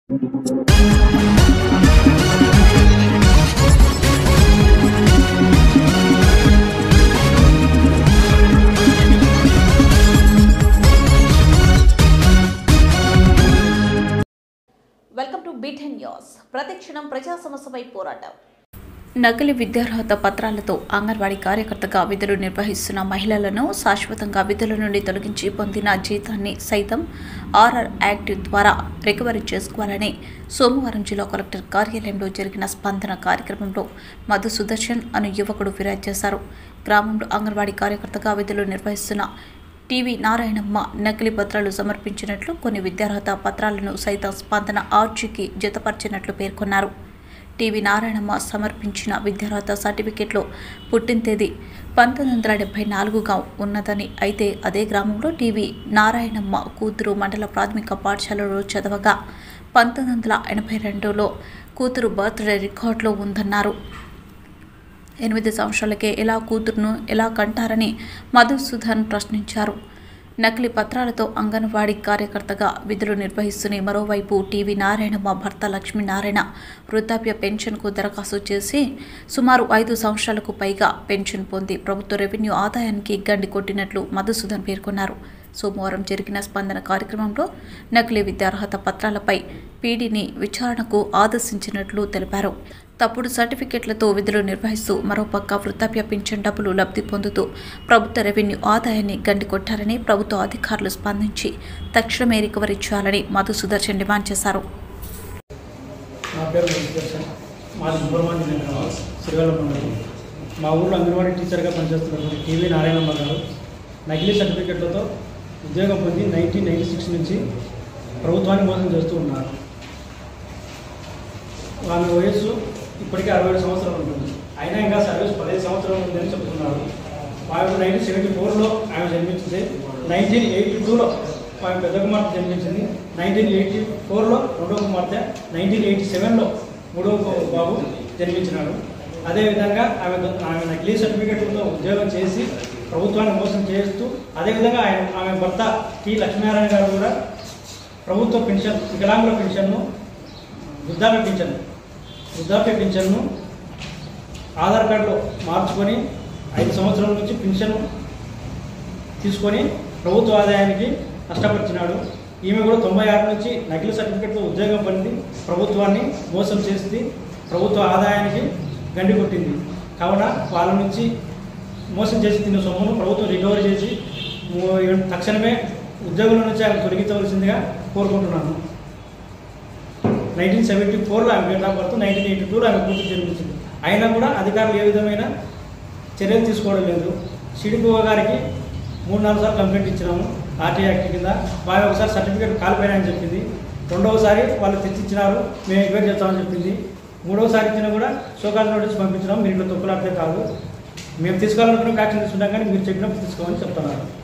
welcome to beaten news ప్రతిక్షణం ప్రజా సమస్యపై పోరాటం నకిలీ విద్యార్హత పత్రాలతో అంగన్వాడీ కార్యకర్తగా విధులు నిర్వహిస్తున్న మహిళలను శాశ్వతంగా విధుల నుండి తొలగించి పొందిన జీతాన్ని సైతం ఆర్ఆర్ యాక్ట్ ద్వారా రికవరీ చేసుకోవాలని సోమవారం జిల్లా కలెక్టర్ కార్యాలయంలో జరిగిన స్పందన కార్యక్రమంలో మధు సుదర్శన్ అను యువకుడు ఫిర్యాదు చేశారు గ్రామంలో అంగన్వాడీ కార్యకర్తగా విధులు నిర్వహిస్తున్న టీవీ నారాయణమ్మ నకిలీ పత్రాలు సమర్పించినట్లు కొన్ని విద్యార్హత పత్రాలను సైతం స్పందన ఆర్జీకి జతపరిచినట్లు పేర్కొన్నారు టీవీ నారాయణమ్మ సమర్పించిన విద్యార్హత సర్టిఫికెట్లో పుట్టిన తేదీ పంతొమ్మిది వందల డెబ్బై నాలుగుగా ఉన్నదని అయితే అదే గ్రామంలో టీవీ నారాయణమ్మ కూతురు మండల ప్రాథమిక పాఠశాలలో చదవగా పంతొమ్మిది వందల ఎనభై రెండులో కూతురు బర్త్డే రికార్డులో ఉందన్నారు ఎనిమిది సంవత్సరాలకే ఎలా కూతురును ఎలా కంటారని మధుసూదన్ ప్రశ్నించారు నకిలీ పత్రాలతో అంగన్వాడీ కార్యకర్తగా విధులు నిర్వహిస్తున్న మరోవైపు టీవీ నారాయణమ్మ భర్త లక్ష్మీనారాయణ వృద్ధాప్య పెన్షన్కు దరఖాస్తు చేసి సుమారు ఐదు సంవత్సరాలకు పైగా పెన్షన్ పొంది ప్రభుత్వ రెవెన్యూ ఆదాయానికి గండి కొట్టినట్లు మధుసూదన్ పేర్కొన్నారు సోమవారం జరిగిన స్పందన కార్యక్రమంలో నకిలీ విద్యార్హత పత్రాలపై పీడీని విచారణకు ఆదేశించినట్లు తెలిపారు తప్పుడు సర్టిఫికెట్లతో విధులు నిర్వహిస్తూ మరోపక్క వృద్ధాప్య పింఛన్ డబ్బులు లబ్ధి పొందుతూ ప్రభుత్వ రెవెన్యూ ఆదాయాన్ని గండికొట్టారని ప్రభుత్వ అధికారులు స్పందించి తక్షణమే రికవరీ చేయాలని మధు సుదర్శన్ డిమాండ్ చేశారు నా పేరు వెంకటేశ్వర మాది సుబ్రహ్మణ్యం చంద్రరావు శ్రీవెల్లం మండలం మా ఊళ్ళో అంగన్వాడీ టీచర్గా పనిచేస్తున్నటువంటి టీవీ నారాయణమ్మ గారు నకిలీ సర్టిఫికెట్లతో ఉద్యోగం పొంది నైన్టీన్ నైన్టీ సిక్స్ నుంచి ప్రభుత్వాన్ని మోసం చేస్తూ ఉన్నారు ఆమె వయస్సు ఇప్పటికే అరవై ఏడు సంవత్సరాలు ఉంటుంది అయినా ఇంకా సర్వీస్ పదిహేను సంవత్సరాలు ఉందని చెప్తున్నారు ఆమె నైన్టీన్ సెవెంటీ ఫోర్లో ఆమె జన్మించింది నైన్టీన్ ఎయిటీ టూలో ఆమె పెద్ద కుమార్తె జన్మించింది నైన్టీన్ ఎయిటీ ఫోర్లో రెండో కుమార్తె నైన్టీన్ ఎయిటీ సెవెన్లో మూడో బాబు జన్మించినాడు అదేవిధంగా ఆమె ఆమె నకిలీ సర్టిఫికెట్లతో ఉద్యోగం చేసి ప్రభుత్వాన్ని మోసం చేస్తూ అదేవిధంగా ఆయన ఆమె భర్త టి లక్ష్మీనారాయణ గారు కూడా ప్రభుత్వ పెన్షన్ వికలాంగుల పెన్షన్ను వృద్ధాప్య పింఛన్ వృద్ధాప్య పింఛన్ను ఆధార్ కార్డులో మార్చుకొని ఐదు సంవత్సరాల నుంచి పింఛను తీసుకొని ప్రభుత్వ ఆదాయానికి నష్టపరిచినాడు ఈమె కూడా తొంభై ఆరు నుంచి నకిలీ సర్టిఫికెట్తో ఉద్యోగం పొంది ప్రభుత్వాన్ని మోసం చేసి ప్రభుత్వ ఆదాయానికి గండి కొట్టింది కావున వాళ్ళ నుంచి మోసం చేసి తిన్న సొమ్మును ప్రభుత్వం రికవరీ చేసి మూ- తక్షణమే ఉద్యోగుల నుంచి ఆమె తొలగించవలసిందిగా కోరుకుంటున్నాను నైన్టీన్ సెవెంటీ ఫోర్లో ఆమె date of birth nineteen eighty టూలో ఆమె కూతురు జన్మించింది అయినా కూడా అధికారులు ఏ విధమైన చర్యలు తీసుకోవడం లేదు సిడిపిఓ గారికి మూడు నాలుగు సార్లు కంప్లైంట్ ఇచ్చినాము ఆర్టీ యాక్ట్ కింద వాళ్ళు ఒకసారి సర్టిఫికేట్ కాలిపోయినా అని చెప్పింది రెండవసారి వాళ్ళు తెచ్చిచ్చినారు మేము ఎంక్వైరీ చేస్తామని చెప్పింది మూడవసారి ఇచ్చినా కూడా సోకాల్ నోటీస్ పంపించినాం మీరు ఇట్లా తొక్కులాడితే కాదు మేము తీసుకోవాలనుకున్న యాక్షన్ తీసుకుంటాం కానీ మీరు చెప్పినప్పుడు తీసుకోమని చెప్తున్నారు